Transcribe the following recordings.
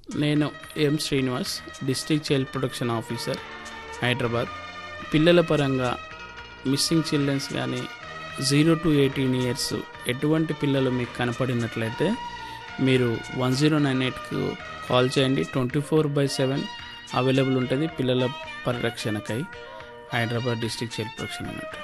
నేను M Srinivas district child protection officer Hyderabad పిల్లల పరంగా మిస్సింగ్ చిల్డ్రన్స్ కానీ జీరో టు ఎయిటీన్ ఇయర్స్ ఎటువంటి పిల్లలు మీకు కనపడినట్లయితే మీరు వన్ జీరో నైన్ ఎయిట్కు కాల్ చేయండి twenty four by seven available ఉంటుంది పిల్లల పరిరక్షణకై హైదరాబాద్ డిస్ట్రిక్ట్ చైల్డ్ ప్రొటెక్షన్ అన్నట్టు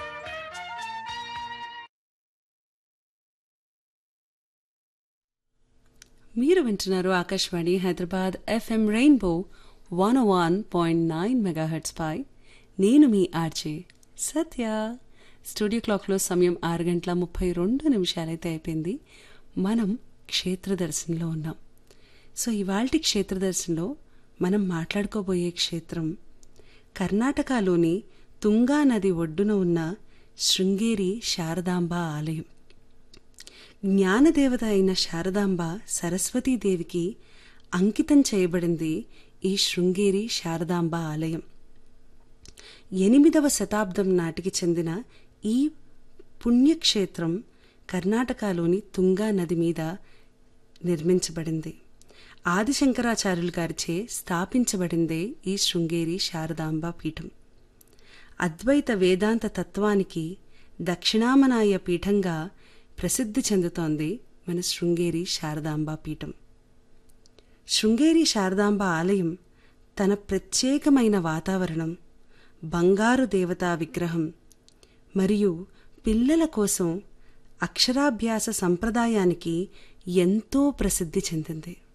మీరు వింటున్నారు Akashvani Hyderabad FM rainbow one one point nine megahertz పై నేను మీ ఆర్జే సత్య స్టూడియో క్లాక్లో సమయం ఆరు గంటల ముప్పై రెండు నిమిషాలైతే అయిపోయింది మనం క్షేత్ర దర్శనంలో ఉన్నాం సో ఇవాల్టి క్షేత్ర దర్శనంలో మనం మాట్లాడుకోబోయే క్షేత్రం కర్ణాటకలోని తుంగా నది ఒడ్డున ఉన్న శృంగేరి శారదాంబ ఆలయం జ్ఞానదేవత అయిన శారదాంబ సరస్వతీదేవికి అంకితం చేయబడింది ఈ శృంగేరి శారదాంబ ఆలయం ఎనిమిదవ శతాబ్దం నాటికి చెందిన ఈ పుణ్యక్షేత్రం కర్ణాటకలోని తుంగా నది మీద నిర్మించబడింది ఆదిశంకరాచార్యులు గారిచే స్థాపించబడిందే ఈ శృంగేరి శారదాంబ పీఠం అద్వైత వేదాంత తత్వానికి దక్షిణామనాయ పీఠంగా ప్రసిద్ధి చెందుతోంది మన శృంగేరి శారదాంబ పీఠం శృంగేరి శారదాంబ ఆలయం తన ప్రత్యేకమైన వాతావరణం బంగారు దేవతా విగ్రహం మరియు పిల్లల కోసం అక్షరాభ్యాస సంప్రదాయానికి ఎంతో ప్రసిద్ధి చెందింది